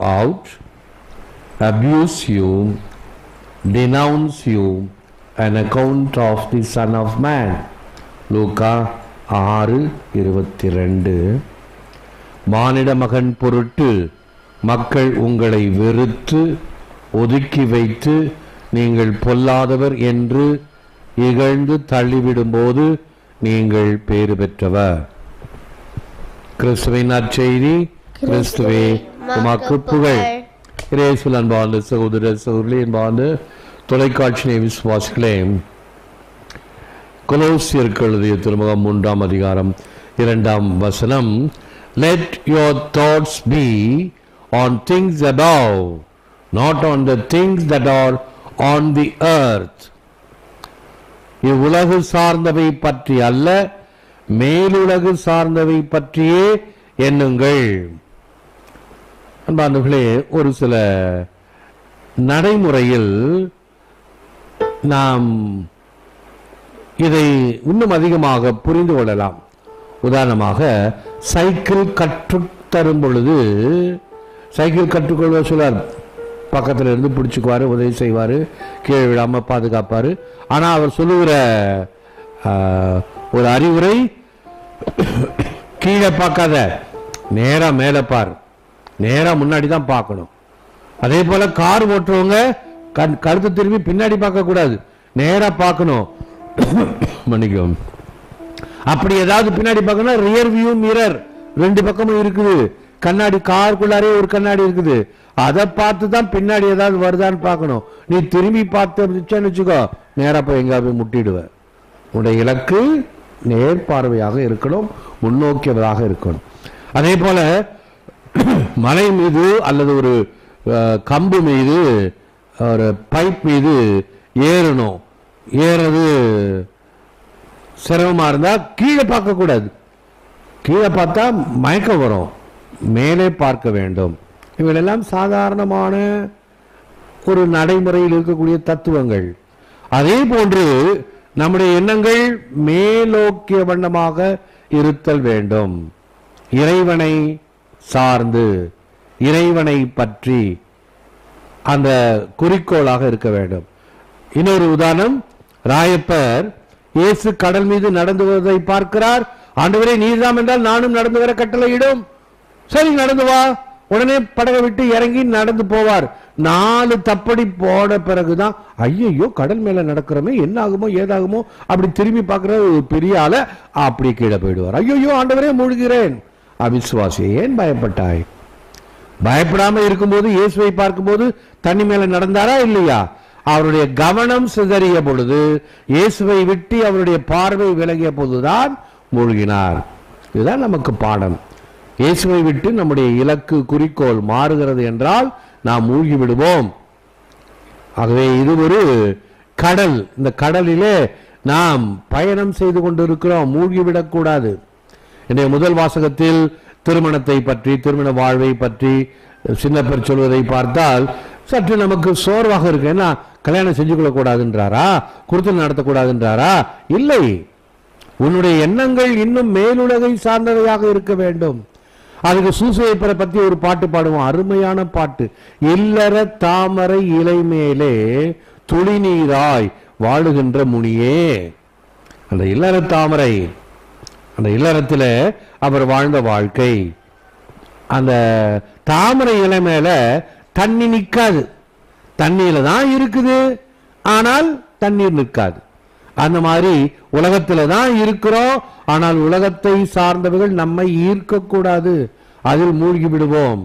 out, abuse you, denounce you an account of the Son of Man. லூக்கா ஆறு இருபத்தி ரெண்டு மானிட மகன் பொருட்டு மக்கள் உங்களை வெறுத்து ஒதுக்கி வைத்து நீங்கள் பொல்லாதவர் என்று இகழ்ந்து தள்ளிவிடும்போது நீங்கள் பேறு பெற்றவர் கிறிஸ்துவின் நற்செய்தி கிறிஸ்துவே உமக்கு புகழ் இயேசுவில் அன்பார்ந்த சகோதர சகோதரி அன்பார்ந்த தொலைக்காட்சி விசுவாசிகளே கொலோசியருக்கு எழுதிய திருமுகம் மூன்றாம் அதிகாரம் இரண்டாம் வசனம் let your thoughts be on things above not on the things that are on the earth இவ்வுலகு சார்ந்தவை பற்றி அல்ல மேலுலகு சார்ந்தவை பற்றியே எண்ணுங்கள் அன்பானவர்களே ஒரு சில நடைமுறையில் நாம் இதை இன்னும் அதிகமாக புரிந்து கொள்ளலாம் உதாரணமாக சைக்கிள் கற்றுத்தரும் பொழுது சைக்கிள் கற்றுக்கொள்வது சொல்லார் பக்கத்தில் இருந்து பிடிச்சிக்குவார் உதவி செய்வார் கீழே விழாமல் பாதுகாப்பார் ஆனால் அவர் சொல்லுகிற ஆஹ், ஒரு அறிவுரை கீழே பார்க்காத நேரா மேலே பார் நேரா முன்னாடி தான் பார்க்கணும் அதே போல கார் ஓட்டுறவங்க கண் கழுத்து திரும்பி பின்னாடி பார்க்க கூடாது நேரா பார்க்கணும் மன்னிக்கும் அப்படி ஏதாவது பின்னாடி பார்க்கணும் ரியர் வியூ மிரர் ரெண்டு பக்கமும் இருக்குது கண்ணாடி காருக்குள்ளாரே ஒரு கண்ணாடி இருக்குது அதை பார்த்து தான் பின்னாடி ஏதாவது வருதான்னு பார்க்கணும் நீ திரும்பி பார்த்து வச்சேன்னு வச்சுக்கோ நேரா போய் எங்கேயாவது போய் முட்டிடுவ உன்னுடைய இலக்கு நேர்பார்வையாக இருக்கணும் முன்னோக்கியதாக இருக்கணும் அதே போல மலை மீது அல்லது ஒரு அஹ், கம்பு மீது ஒரு பைப் மீது ஏறணும் ஏறது சிரமமா இருந்தா கீழே பார்க்க கூடாது கீழே பார்த்தா மயக்கம் வரும் மேலே பார்க்க வேண்டும் இவைகளெல்லாம் சாதாரணமான ஒரு நடைமுறையில் இருக்கக்கூடிய தத்துவங்கள் அதே போன்று நம்முடைய எண்ணங்கள் மேலோக்கிய வண்ணமாக இருத்தல் வேண்டும் இறைவனை சார்ந்து இறைவனை பற்றி அந்த குறிக்கோளாக இருக்க வேண்டும் இன்னொரு உதாரணம் ராயப்பர் இயேசு கடல் மீது நடந்து வருவதை பார்க்கிறார் ஆண்டவரே நீர்தாம் என்றால் நானும் நடந்து வர கட்டளையிடும் சரி நடந்து வா உடனே படகை விட்டு இறங்கி நடந்து போவார் நாலு தப்படி போன பிறகுதான் ஐயையோ கடல் மேல நடக்கிறோமே என்ன ஆகுமோ ஏதாகுமோ அப்படி திரும்பி பார்க்கிற ஒரு பெரிய ஆள அப்படி கீழே போயிடுவார் ஐயையோ ஆண்டவரே மூழ்கிறேன் அவிசுவாசி ஏன் பயப்பட்டாய் பயப்படாம இருக்கும்போது இயேசுவை பார்க்கும்போது தண்ணி மேல நடந்தாரா இல்லையா அவருடைய கவனம் சிதறிய பொழுது இயேசுவை விட்டு அவருடைய பார்வை விலகிய போதுதான் மூழ்கினார் இதுதான் நமக்கு பாடம் இயேசுவை விட்டு நம்முடைய இலக்கு குறிக்கோள் மாறுகிறது என்றால் நாம் மூழ்கி விடுவோம் ஆகவே இது ஒரு கடல் இந்த கடலிலே நாம் பயணம் செய்து கொண்டிருக்கிறோம் மூழ்கிவிடக்கூடாது இன்றைய முதல் வாசகத்தில் திருமணத்தை பற்றி திருமண வாழ்வை பற்றி சின்னப்பர் சொல்வதை பார்த்தால் சற்று நமக்கு சோர்வாக இருக்கு ஏன்னா கல்யாணம் செஞ்சு கொள்ளக்கூடாதுன்றாரா குடுத்தல் நடத்தக்கூடாதுன்றாரா இல்லை உன்னுடைய எண்ணங்கள் இன்னும் மேலுலகை சார்ந்தவையாக இருக்க வேண்டும் அதுக்கு சூசையப்பரை பத்தி ஒரு பாட்டு பாடுவோம் அருமையான பாட்டு இல்லற தாமரை இலை மேலே துளி நீராய் வாழுகின்ற முனியே அந்த இல்லற தாமரை அந்த இல்லறத்தில் அவர் வாழ்ந்த வாழ்க்கை அந்த தாமரை இலை மேல தண்ணி நிற்காது தண்ணியில தான் இருக்குது ஆனால் தண்ணீர் நிற்காது அந்த மாதிரி உலகத்துல தான் இருக்கிறோம் ஆனால் உலகத்தை சார்ந்தவர்கள் நம்மை ஈர்க்கக்கூடாது அதில் மூழ்கி விடுவோம்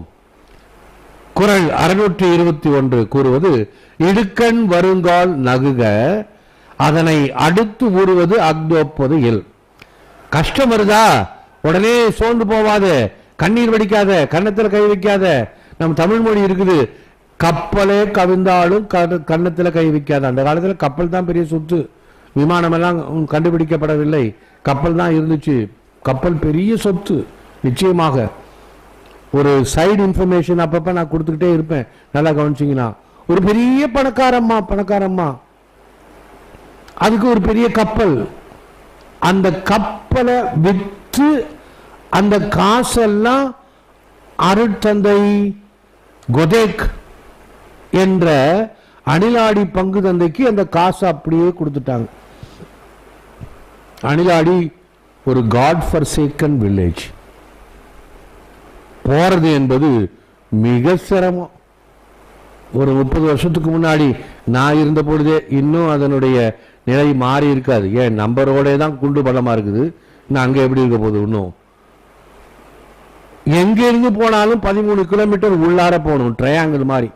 குரல் அறுநூற்றி இருபத்தி ஒன்று கூறுவது இடுக்கண் வருங்கால் நகுக அதனை அடுத்து ஊறுவது அக்தோப்பது இல் கஷ்டம் வருதா உடனே சோர்ந்து போவாத கண்ணீர் வடிக்காத கன்னத்துல கை வைக்காத நம்ம தமிழ் மொழி இருக்குது கப்பலே கவிழ்ந்தாலும் கட- கன்னத்துல கை வைக்காத அந்த காலத்துல கப்பல் தான் பெரிய சொத்து விமானம் எல்லாம் கண்டுபிடிக்கப்படவில்லை கப்பல் தான் இருந்துச்சு கப்பல் பெரிய சொத்து நிச்சயமாக ஒரு சைடு இன்ஃபர்மேஷன் அப்பப்ப நான் கொடுத்துக்கிட்டே இருப்பேன் நல்லா கவனிச்சிங்கன்னா ஒரு பெரிய பணக்காரம்மா பணக்காரம்மா அதுக்கு ஒரு பெரிய கப்பல் அந்த கப்பலை விற்று அந்த காசெல்லாம் அருட்தந்தை கொதேக் என்ற அணிலாடி பங்கு தந்தைக்கு அந்த காசை அப்படியே கொடுத்துட்டாங்க அணிலாடி ஒரு காட் ஃபார் சேக்கன் வில்லேஜ் போறது என்பது மிக சிரமம் ஒரு முப்பது வருஷத்துக்கு முன்னாடி நான் இருந்த பொழுதே இன்னும் அதனுடைய நிலை மாறி இருக்காது ஏன் நம்பரோட தான் குண்டு பள்ளமா இருக்குது நான் அங்க எப்படி இருக்க போகுது இன்னும் எங்க இருந்து போனாலும் பதிமூணு கிலோமீட்டர் உள்ளார போகணும் ட்ரையாங்கிள் மாதிரி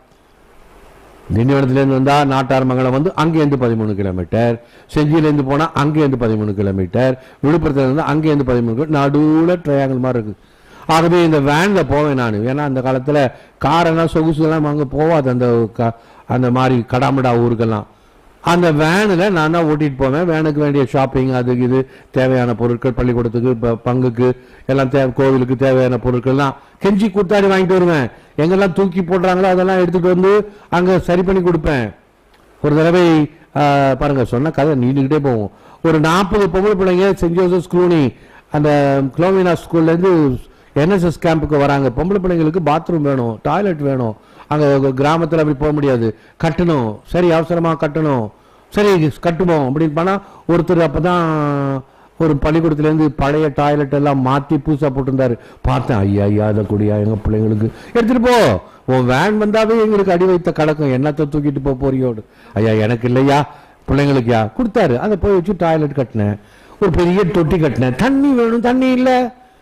திண்டிவனத்துலேருந்து வந்தா நாட்டார் மங்கலம் வந்து அங்கேருந்து பதிமூணு கிலோமீட்டர் செஞ்சியிலேருந்து போனால் அங்கேருந்து பதிமூணு கிலோமீட்டர் விழுப்புரத்துல இருந்து அங்கேருந்து பதிமூணு கிலோ நடுவில் ட்ரையாங்கிள் மாதிரி இருக்குது ஆகவே இந்த வேனில் போவேன் நான் ஏன்னா அந்த காலத்தில் காரெல்லாம் சொகுசுலாம் அங்கே போவாது அந்த க- அந்த மாதிரி கடாமடா ஊருக்கெல்லாம் அந்த வேனில் நான் தான் ஓட்டிட்டு போவேன் வேனுக்கு வேண்டிய ஷாப்பிங் அது இது தேவையான பொருட்கள் பள்ளிக்கூடத்துக்கு ப- பங்குக்கு எல்லாம் தேவை கோவிலுக்கு தேவையான பொருட்கள்லாம் கெஞ்சி கூத்தாடி வாங்கிட்டு வருவேன் எங்கெல்லாம் தூக்கி போடுறாங்களோ அதெல்லாம் எடுத்துட்டு வந்து அங்கே சரி பண்ணி கொடுப்பேன் ஒரு தடவை ஆஹ், பாருங்க சொன்ன கதை நீண்டுகிட்டே போவோம் ஒரு நாற்பது பொம்பளை பிள்ளைங்க சென்ட் ஜோசப் ஸ்கூலி அந்த குளோமினா ஸ்கூல்லேருந்து என்எஸ்எஸ் கேம்புக்கு வராங்க பொம்பளை பிள்ளைங்களுக்கு பாத்ரூம் வேணும் டாய்லெட் வேணும் அங்கே கிராமத்தில் அப்படி போக முடியாது கட்டணும் சரி அவசரமாக கட்டணும் சரி கட்டுவோம் அப்படின்னு பண்ணால் ஒருத்தர் அப்போ தான் ஒரு பள்ளிக்கூடத்துலேருந்து பழைய டாய்லெட் எல்லாம் மாற்றி பூசா போட்டிருந்தாரு பார்த்தேன் ஐயா ஐயா அதை கூடியா எங்கள் பிள்ளைங்களுக்கு எடுத்துகிட்டு போ உன் வேன் வந்தாவே எங்களுக்கு அடி வைத்த கலக்கம் என்னத்தை தூக்கிட்டு போ போறியோடு ஐயா எனக்கு இல்லையா பிள்ளைங்களுக்கு யா கொடுத்தாரு அதை போய் வச்சு டாய்லெட் கட்டினேன் ஒரு பெரிய தொட்டி கட்டினேன் தண்ணி வேணும் தண்ணி இல்லை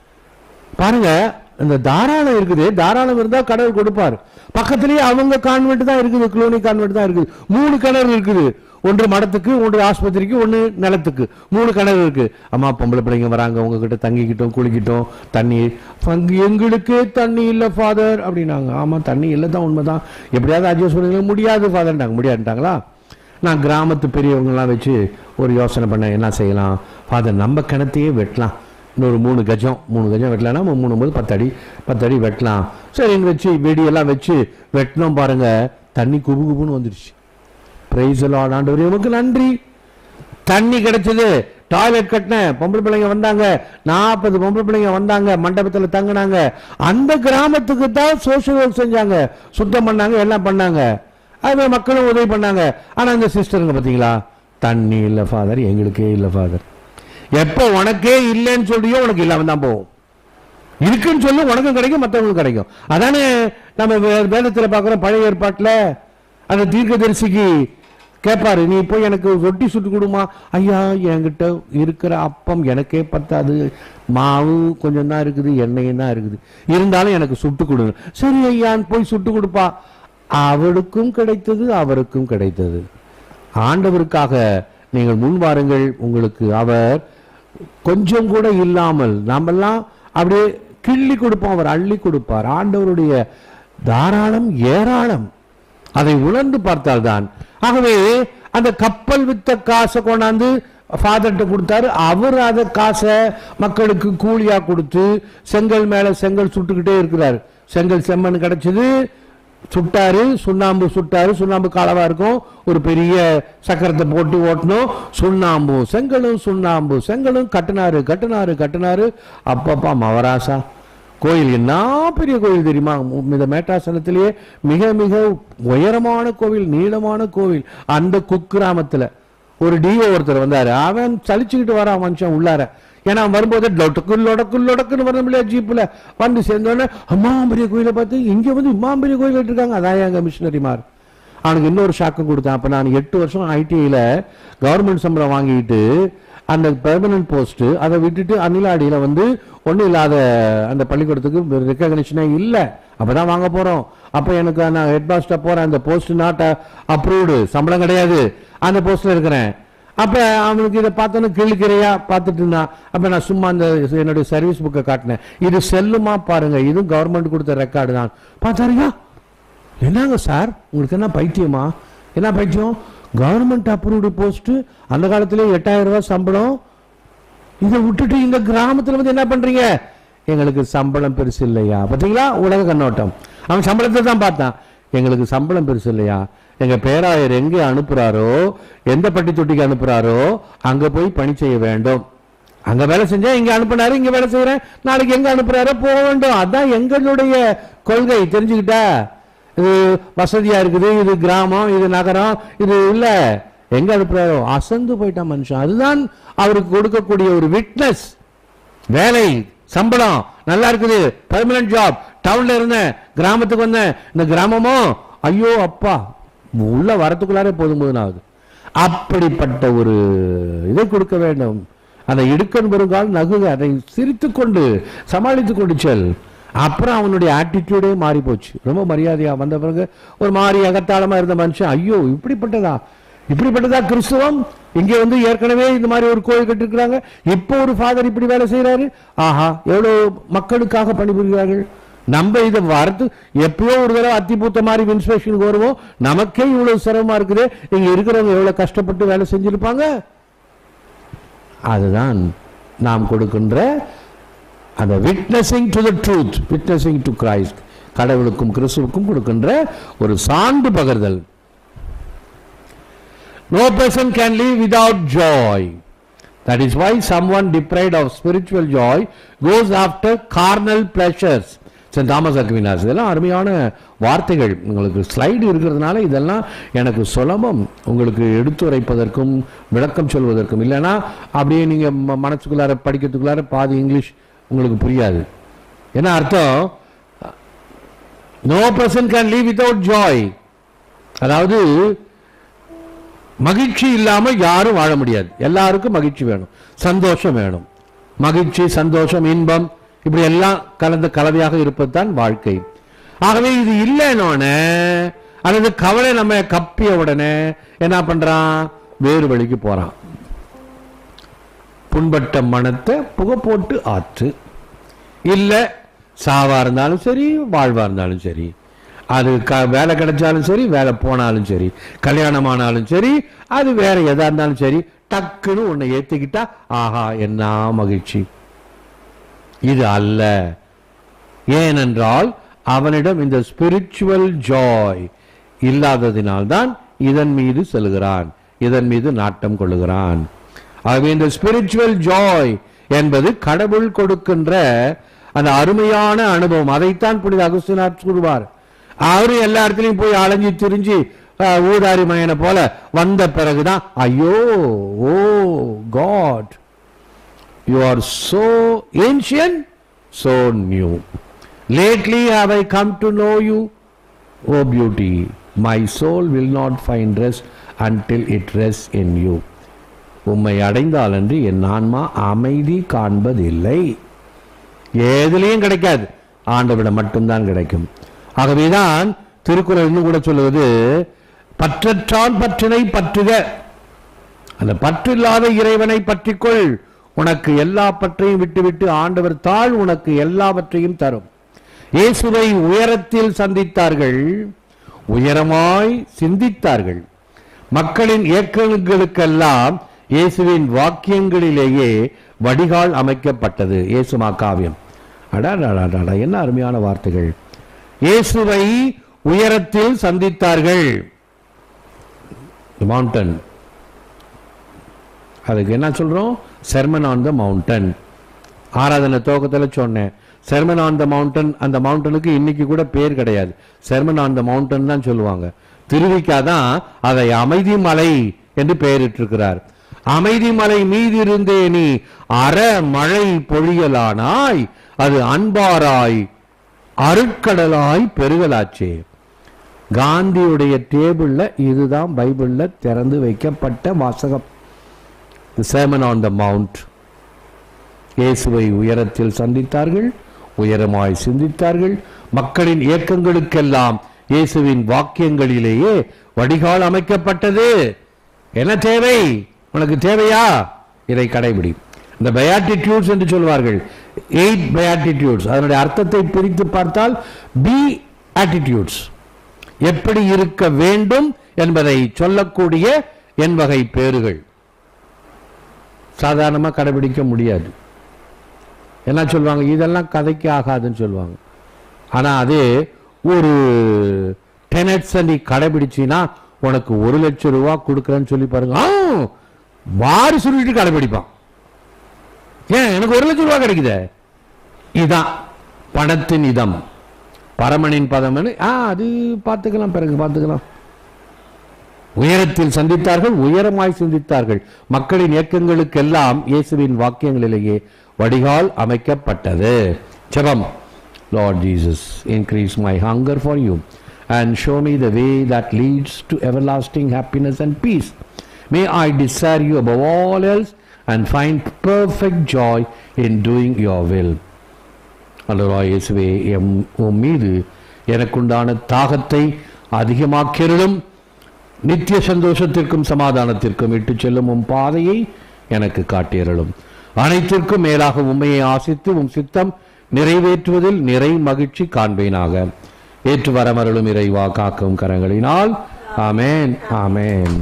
பாருங்க இந்த தாராளம் இருக்குது தாராளம் இருந்தா கடவுள் கொடுப்பார் பக்கத்திலேயே அவங்க கான்வென்ட் தான் இருக்குது குளோனி கான்வென்ட் தான் இருக்குது மூணு கிணறு இருக்குது ஒன்று மடத்துக்கு ஒன்று ஆஸ்பத்திரிக்கு ஒன்று நிலத்துக்கு மூணு கிணறு இருக்கு அம்மா பொம்பளை பிள்ளைங்க வராங்க உங்ககிட்ட தங்கிக்கிட்டோம் குளிக்கிட்டோம் தண்ணி பங்கு எங்களுக்கே தண்ணி இல்லை ஃபாதர் அப்படின்னாங்க ஆமா தண்ணி இல்லை தான் உண்மைதான் எப்படியாவது அட்ஜஸ்ட் பண்ணுங்க முடியாது ஃபாதர்ன்றாங்க முடியாதுட்டாங்களா நான் கிராமத்து பெரியவங்கெல்லாம் வச்சு ஒரு யோசனை பண்ணேன் என்ன செய்யலாம் ஃபாதர் நம்ம கிணத்தையே வெட்டலாம் இன்னொரு மூணு கஜம் மூணு கஜம் வெட்டலாம்னா மூணு போது பத்தடி பத்தடி வெட்டலாம் சரின்னு வச்சு வெடியெல்லாம் வச்சு வெட்டினோம் பாருங்க தண்ணி குபு குபுன்னு வந்துடுச்சு பிரைஸ் ஆண்டவர் உமக்கு நன்றி தண்ணி கிடைச்சது டாய்லெட் கட்டினேன் பொம்பளை பிள்ளைங்க வந்தாங்க நாற்பது பொம்பளை பிள்ளைங்க வந்தாங்க மண்டபத்தில் தங்கினாங்க அந்த கிராமத்துக்கு தான் சோஷியல் ஒர்க் செஞ்சாங்க சுத்தம் பண்ணாங்க எல்லாம் பண்ணாங்க அது மக்களும் உதவி பண்ணாங்க ஆனா இந்த சிஸ்டருங்க பார்த்தீங்களா தண்ணி இல்லை ஃபாதர் எங்களுக்கே இல்லை ஃபாதர் எப்போ உனக்கே இல்லைன்னு சொல்றியோ உனக்கு இல்லாம தான் போகும் இருக்குன்னு சொல்லி உனக்கும் கிடைக்கும் மற்றவங்களுக்கும் கிடைக்கும் அதானே நம்ம வே- வேதத்துல பார்க்குறோம் பழைய ஏற்பாட்டில் அந்த தீர்க்கதரிசிக்கு கேட்பாரு நீ போய் எனக்கு ரொட்டி சுட்டு கொடுமா ஐயா என்கிட்ட இருக்கிற அப்பம் எனக்கே பத்தாது மாவு கொஞ்சம் தான் இருக்குது எண்ணெயும் தான் இருக்குது இருந்தாலும் எனக்கு சுட்டு கொடுங்க சரி ஐயான்னு போய் சுட்டு கொடுப்பா அவளுக்கும் கிடைத்தது அவருக்கும் கிடைத்தது ஆண்டவருக்காக நீங்கள் முன் வாருங்கள் உங்களுக்கு அவர் கொஞ்சம் கூட இல்லாமல் நாமெல்லாம் அப்படியே கிள்ளி கொடுப்போம் அவர் அள்ளி கொடுப்பார் ஆண்டவருடைய தாராளம் ஏராளம் அதை உணர்ந்து பார்த்தால்தான் ஆகவே அந்த கப்பல் வித்த காசை கொண்டாந்து ஃபாதர்கிட்ட கொடுத்தாரு அவர் அதை காசை மக்களுக்கு கூலியா கொடுத்து செங்கல் மேல செங்கல் சுட்டுக்கிட்டே இருக்கிறார் செங்கல் செம்மண் கிடைச்சது சுட்டாரு சுண்ணாம்பு சுட்டாரு சுண்ணாம்பு காலவா இருக்கும் ஒரு பெரிய சக்கரத்தை போட்டு ஓட்டணும் சுண்ணாம்பு செங்கலும் சுண்ணாம்பு செங்கலும் கட்டினாரு கட்டினாரு கட்டினாரு அப்பப்பா மவராசா கோயில் என்ன பெரிய கோயில் தெரியுமா மு- இந்த மேட்டாசனத்திலேயே மிக மிக உயரமான கோவில் நீளமான கோவில் அந்த குக்கிராமத்துல ஒரு டிஓ ஒருத்தர் வந்தாரு அவன் சலிச்சுக்கிட்டு வரான் மனுஷன் உள்ளார ஏன்னா அவன் வரும்போது லொடக்கு லொடக்கு லொடக்குன்னு வரணும் இல்லையா ஜீப்ல வந்து சேர்ந்தோடனே அம்மா பெரிய கோயிலை பார்த்து இங்க வந்து இம்மா பெரிய கோயில் இருக்காங்க அதான் எங்க மிஷினரிமார் அவனுக்கு இன்னொரு ஷாக்கு கொடுத்தேன் அப்ப நான் எட்டு வருஷம் ஐடிஐல கவர்மெண்ட் சம்பளம் வாங்கிட்டு அந்த பெர்மனன்ட் போஸ்ட் அதை விட்டுட்டு அணிலாடியில வந்து ஒண்ணும் இல்லாத அந்த பள்ளிக்கூடத்துக்கு ரெக்கக்னிஷனே இல்லை அப்பதான் வாங்க போறோம் அப்ப எனக்கு நான் ஹெட் மாஸ்டர் போறேன் அந்த போஸ்ட் நாட் அப்ரூவ்டு சம்பளம் கிடையாது அந்த போஸ்ட்ல இருக்கிறேன் அப்ப அவனுக்கு இதை பார்த்தோன்னு கிழிக்கிறையா பார்த்துட்டு இருந்தான் அப்ப நான் சும்மா அந்த என்னுடைய சர்வீஸ் புக்கை காட்டினேன் இது செல்லுமா பாருங்க இதுவும் கவர்மெண்ட் கொடுத்த ரெக்கார்டு தான் பார்த்தாருயா என்னங்க சார் உங்களுக்கு என்ன பைத்தியமா என்ன பைத்தியம் கவர்மெண்ட் அப்ரூவ்டு போஸ்ட் அந்த காலத்திலே எட்டாயிரம் ரூபாய் சம்பளம் இதை விட்டுட்டு இந்த கிராமத்துல வந்து என்ன பண்றீங்க எங்களுக்கு சம்பளம் பெருசு இல்லையா பாத்தீங்களா உலக கண்ணோட்டம் அவன் சம்பளத்தை தான் பார்த்தான் எங்களுக்கு சம்பளம் பெருசு இல்லையா எங்க பேராயர் எங்க அனுப்புறாரோ எந்த பட்டி தொட்டிக்கு அனுப்புறாரோ அங்க போய் பணி செய்ய வேண்டும் அங்க வேலை செஞ்சா இங்க அனுப்புனாரு இங்க வேலை செய்யறேன் நாளைக்கு எங்க அனுப்புறாரோ போக வேண்டும் அதான் எங்களுடைய கொள்கை தெரிஞ்சுக்கிட்டா இது வசதியா இருக்குது இது கிராமம் இது நகரம் இது இல்ல எங்க அனுப்புறாரோ அசந்து போயிட்டான் மனுஷன் அதுதான் அவருக்கு கொடுக்கக்கூடிய ஒரு விட்னஸ் வேலை சம்பளம் நல்லா இருக்குது பெர்மனன்ட் ஜாப் டவுன்ல இருந்தேன் கிராமத்துக்கு வந்தேன் இந்த கிராமமோ ஐயோ அப்பா உள்ள வரத்துக்குள்ளாரே போதும் போதுனாவது அப்படிப்பட்ட ஒரு இதை கொடுக்க வேண்டும் அந்த இடுக்கன் பெருங்கால் நகுக அதை சிரித்துக் கொண்டு சமாளித்துக் கொண்டு செல் அப்புறம் அவனுடைய ஆட்டிடியூடே மாறி போச்சு ரொம்ப மரியாதையா வந்த பிறகு ஒரு மாதிரி அகத்தாளமா இருந்த மனுஷன் ஐயோ இப்படிப்பட்டதா இப்படிப்பட்டதா கிறிஸ்துவம் இங்கே வந்து ஏற்கனவே இந்த மாதிரி ஒரு கோயில் கட்டிருக்கிறாங்க இப்போ ஒரு ஃபாதர் இப்படி வேலை செய்யறாரு ஆஹா எவ்வளவு மக்களுக்காக பணிபுரிகிறார்கள் நம்ம இதை வரது எப்பயோ ஒரு தடவை அத்திபூத்த மாதிரி இன்ஸ்பெக்ஷனுக்கு வருவோம் நமக்கே இவ்வளவு சிரமமா இருக்குது இங்க இருக்கிறவங்க எவ்வளவு கஷ்டப்பட்டு வேலை செஞ்சிருப்பாங்க அதுதான் நாம் கொடுக்கின்ற அந்த witnessing to the truth witnessing to Christ கடவுளுக்கும் கிறிஸ்துவுக்கும் கொடுக்கின்ற ஒரு சான்று பகர்தல் No person can live without joy. That is why someone deprived of spiritual joy goes after carnal pleasures. Saint Thomas Aquinas இதெல்லாம் அருமையான வார்த்தைகள் உங்களுக்கு ஸ்லைடு இருக்கிறதுனால இதெல்லாம் எனக்கு சுலபம் உங்களுக்கு எடுத்துரைப்பதற்கும் விளக்கம் சொல்வதற்கும் இல்லைன்னா அப்படியே நீங்க ம- மனசுக்குள்ளார படிக்கிறதுக்குள்ளார பாதி இங்கிலீஷ் உங்களுக்கு புரியாது என்ன அர்த்தம் no person can live without joy அதாவது மகிழ்ச்சி இல்லாம யாரும் வாழ முடியாது எல்லாருக்கும் மகிழ்ச்சி வேணும் சந்தோஷம் வேணும் மகிழ்ச்சி சந்தோஷம் இன்பம் இப்படி எல்லாம் கலந்த கலவையாக இருப்பதுதான் வாழ்க்கை ஆகவே இது இல்லைன்னொடனே அல்லது கவலை நம்ம கப்பிய உடனே என்ன பண்றான் வேறு வழிக்கு போறான் புண்பட்ட மனத்தை புகை போட்டு ஆற்று இல்ல சாவா இருந்தாலும் சரி வாழ்வா இருந்தாலும் சரி அது க வேலை கிடைச்சாலும் சரி வேலை போனாலும் சரி கல்யாணம் ஆனாலும் சரி அது வேற எதா இருந்தாலும் சரி டக்குன்னு உன்னை ஏத்திக்கிட்டா ஆஹா என்ன மகிழ்ச்சி இது அல்ல ஏனென்றால் அவனிடம் இந்த ஸ்பிரிச்சுவல் ஜாய் இல்லாததினால்தான் இதன் மீது செல்கிறான் இதன் மீது நாட்டம் கொள்ளுகிறான் ஆகவே இந்த ஸ்பிரிச்சுவல் ஜாய் என்பது கடவுள் கொடுக்கின்ற அந்த அருமையான அனுபவம் அதைத்தான் புனித அகுஸ்தினார் கூறுவார் அவரு எல்லா இடத்துலயும் போய் அலைஞ்சு திரிஞ்சு அஹ், ஊதாரி மயனை போல வந்த பிறகுதான் ஐயோ oh God You are so ancient, so new. Lately have I come to know you, O beauty. My soul will not find rest until it rests in you. உம்மை அடைந்தாலன்றி என் ஆன்மா அமைதி காண்பதில்லை ஏதிலையும் கிடைக்காது ஆண்டவிடம் மட்டும்தான் கிடைக்கும் ஆகவேதான் திருக்குறள் இன்னும் கூட சொல்லுவது பற்றற்றான் பற்றினை பற்றுக அந்த பற்றில்லாத இறைவனை பற்றிக்கொள் உனக்கு எல்லா பற்றையும் விட்டுவிட்டு ஆண்டவர் தாழ் உனக்கு எல்லாவற்றையும் தரும் இயேசுவை உயரத்தில் சந்தித்தார்கள் உயரமாய் சிந்தித்தார்கள் மக்களின் இயக்கங்களுக்கெல்லாம் இயேசுவின் வாக்கியங்களிலேயே வடிகால் அமைக்கப்பட்டது இயேசுமா காவியம் அடாடாடாடா என்ன அருமையான வார்த்தைகள் இயேசுவை உயரத்தில் சந்தித்தார்கள் மவுண்டன் அதுக்கு என்ன சொல்றோம் செர்மன் ஆன் த மவுண்டன் ஆராதனை துவக்கத்தில் சொன்னேன் செர்மன் ஆன் த மவுண்டன் அந்த மவுண்டனுக்கு இன்னைக்கு கூட பேர் கிடையாது செர்மன் ஆன் த மவுண்டன் தான் சொல்லுவாங்க திருவிக்கா தான் அதை அமைதி மலை என்று பெயரிட்டிருக்கிறார் அமைதி மலை மீதிருந்தே நீ அற மழை பொழியலானாய் அது அன்பாராய் அருட்கடலாய் பெருகலாச்சே காந்தியுடைய டேபிள்ல இதுதான் பைபிள்ல திறந்து வைக்கப்பட்ட வாசகம் சேமன் ஆன் த மவுண்ட் இயேசுவை உயரத்தில் சந்தித்தார்கள் உயரமாய் சிந்தித்தார்கள் மக்களின் இயக்கங்களுக்கெல்லாம் இயேசுவின் வாக்கியங்களிலேயே வடிகால் அமைக்கப்பட்டது என்ன தேவை உனக்கு தேவையா இதை கடைபிடி இந்த பயாட்டிடியூட்ஸ் என்று சொல்வார்கள் எயிட் பயாட்டிடியூட்ஸ் அதனுடைய அர்த்தத்தை பிரித்து பார்த்தால் பி ஆட்டிடியூட்ஸ் எப்படி இருக்க வேண்டும் என்பதை சொல்லக்கூடிய என் வகை பேறுகள் சாதாரணமாக கடைபிடிக்க முடியாது என்ன சொல்லுவாங்க இதெல்லாம் கதைக்கு ஆகாதுன்னு சொல்லுவாங்க ஆனால் அது ஒரு டெனட்ஸை நீ கடைபிடிச்சின்னா உனக்கு ஒரு லட்சம் ரூபா கொடுக்குறேன்னு சொல்லி பாருங்க ஆ, வாரி சொல்லிட்டு கடைபிடிப்பான் ஏன் எனக்கு ஒரு லட்சம் ரூபா கிடைக்குதே இதான் பணத்தின் இதம் பரமனின் பதம் என்ன? ஆ அது பார்த்துக்கலாம் பிறகு பார்த்துக்கலாம் உயரத்தில் சந்தித்தார்கள் உயரமாய் சிந்தித்தார்கள் மக்களின் இயக்கங்களுக்கெல்லாம் இயேசுவின் வாக்கியங்களிலேயே வடிகால் அமைக்கப்பட்டது ஜெபம் Lord Jesus, increase my hunger for you and show me the way that leads to everlasting happiness and peace. May I desire you above all else and find perfect joy in doing your will. அல்லவா இயேசுவே M உம் மீது எனக்குண்டான தாகத்தை அதிகமாக்கிறதும் நித்திய சந்தோஷத்திற்கும் சமாதானத்திற்கும் இட்டு செல்லும் உம் பாதையை எனக்கு காட்டியருளும் அனைத்திற்கும் மேலாக உண்மையை ஆசித்து உம் சித்தம் நிறைவேற்றுவதில் நிறை மகிழ்ச்சி காண்பேனாக ஏற்று வரமருளும் இறைவா காக்கும் கரங்களினால் ஆமென் ஆமென்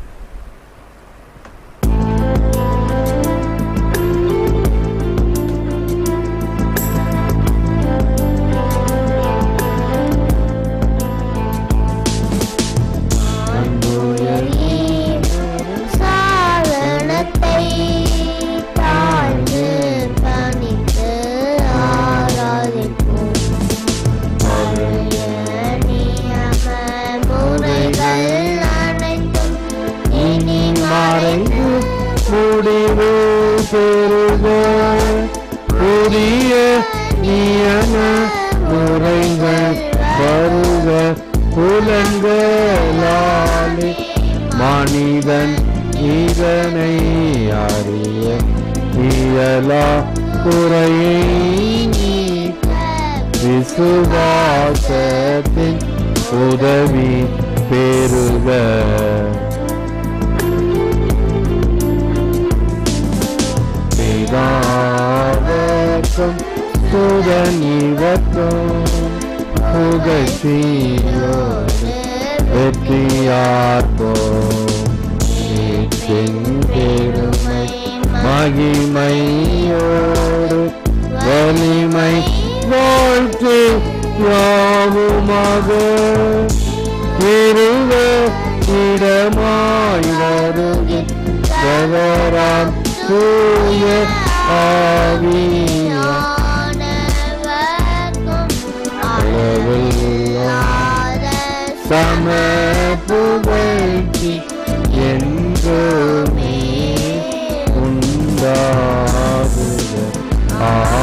சாரணத்தை தாழ்ந்து பணித்து ஆராதிப்போம் பழைய நியம முறைகள் அனைத்தும் இனி மறைந்து முடிவு பெறுக புதிய நியம முறைகள் வருக புலன்களாலே மனிதன் இதனை அறிய இயலா குறையை நீக்க விசுவாசத்தின் உதவி பெறுக பிதாவர்க்கும் சுதனிவர்க்கும் புகழ்ச்சியோடு வெற்றியார்ப்போம் மீட்பின் பெருமை மகிமையோடு வலிமை வாழ்த்து யாவுமாக இருவ இடமாய் வருகின்றவராம் தூய ஆவியா சம புகழ்ச்சி என்றுமே உண்டாகுக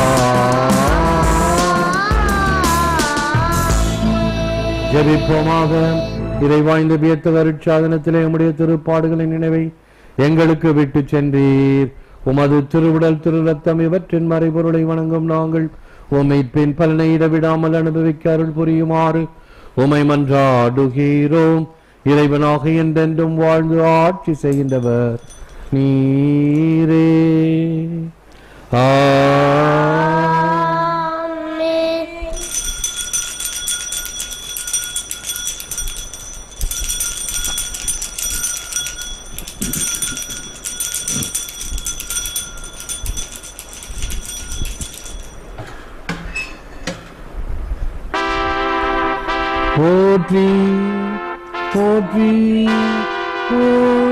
ஜெபிப்போமாக இறைவாய்ந்த வியத்த வருட்சாதனத்திலே உம்முடைய திருப்பாடுகளின் நினைவை எங்களுக்கு விட்டு சென்றீர் உமது திருவுடல் திரு ரத்தம் இவற்றின் மறைபொருளை வணங்கும் நாங்கள் உம்மை பின் பலனை இடவிடாமல் அனுபவிக்க அருள் புரியுமாறு உமை மன்றாடுகிறோம் இறைவனாக என்றென்றும் வாழ்ந்து ஆட்சி செய்கின்றவர் நீரே ஆ போற்றி போற்றி போற்றி